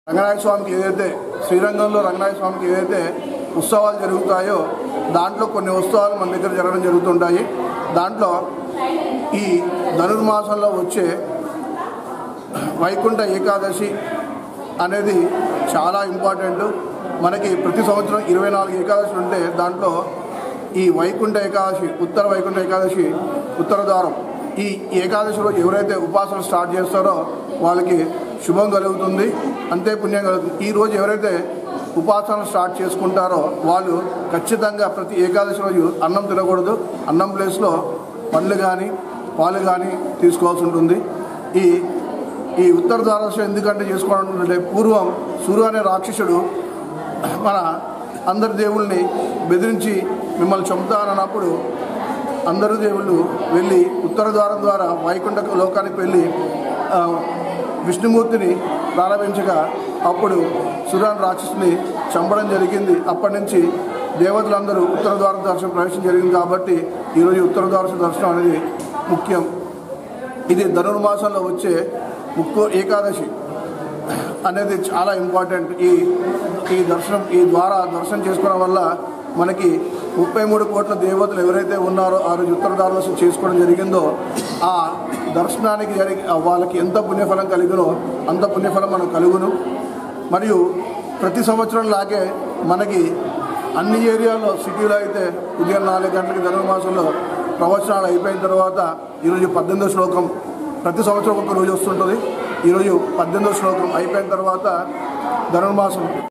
రంగనాయక స్వామికి ఏదైతే శ్రీరంగంలో రంగనాయక స్వామికి ఏదైతే ఉత్సవాలు జరుగుతాయో దాంట్లో కొన్ని ఉత్సవాలు మన దగ్గర జరగడం జరుగుతుంటాయి దాంట్లో ఈ ధనుర్మాసంలో వచ్చే వైకుంఠ ఏకాదశి అనేది చాలా ఇంపార్టెంట్ మనకి ప్రతి సంవత్సరం ఇరవై నాలుగు ఏకాదశులు ఉంటే దాంట్లో ఈ వైకుంఠ ఏకాదశి ఉత్తర వైకుంఠ ఏకాదశి ఉత్తర ద్వారం ఈ ఏకాదశి రోజు ఎవరైతే ఉపాసన స్టార్ట్ చేస్తారో వాళ్ళకి శుభం కలుగుతుంది అంతే పుణ్యం కలుగుతుంది ఈ రోజు ఎవరైతే ఉపాసన స్టార్ట్ చేసుకుంటారో వాళ్ళు ఖచ్చితంగా ప్రతి ఏకాదశి రోజు అన్నం తినకూడదు అన్నం ప్లేస్లో పండ్లు కానీ పాలు కానీ తీసుకోవాల్సి ఉంటుంది ఈ ఈ ఉత్తర ద్వాదశి ఎందుకంటే చేసుకోవడం అంటే పూర్వం సూర్య అనే రాక్షసుడు మన అందరి దేవుల్ని బెదిరించి మిమ్మల్ని చంపుతానన్నప్పుడు అందరు దేవుళ్ళు వెళ్ళి ఉత్తర ద్వారం ద్వారా వైకుంఠ లోకానికి వెళ్ళి ఆ, విష్ణుమూర్తిని ప్రారంభించగా అప్పుడు సురాన్ రాక్షసుని చంపడం జరిగింది అప్పటి నుంచి దేవతలందరూ ఉత్తర ద్వార దర్శనం ప్రవేశం జరిగింది కాబట్టి ఈరోజు ఉత్తర ద్వార దర్శనం అనేది ముఖ్యం ఇది ధనుర్మాసంలో వచ్చే ముక్కు ఏకాదశి అనేది చాలా ఇంపార్టెంట్ ఈ ఈ దర్శనం ఈ ద్వారా దర్శనం చేసుకోవడం వల్ల మనకి ముప్పై మూడు కోట్ల దేవతలు ఎవరైతే ఉన్నారో ఆ రోజు ఉత్తర ద్వారదర్శనం చేసుకోవడం జరిగిందో ఆ దర్శనానికి జరిగి ఆ వాళ్ళకి ఎంత పుణ్యఫలం కలిగినో అంత పుణ్యఫలం మనం కలుగును మరియు ప్రతి సంవత్సరం లాగే మనకి అన్ని ఏరియాలో సిటీలో అయితే ఉదయం నాలుగు గంటలకి ధనుర్మాసంలో ప్రవచనాలు అయిపోయిన తర్వాత ఈరోజు పద్దెనిమిదో శ్లోకం ప్రతి సంవత్సరం ఒక రోజు వస్తుంటుంది ఈరోజు పద్దెనిమిదో శ్లోకం అయిపోయిన తర్వాత ధనుర్మాసం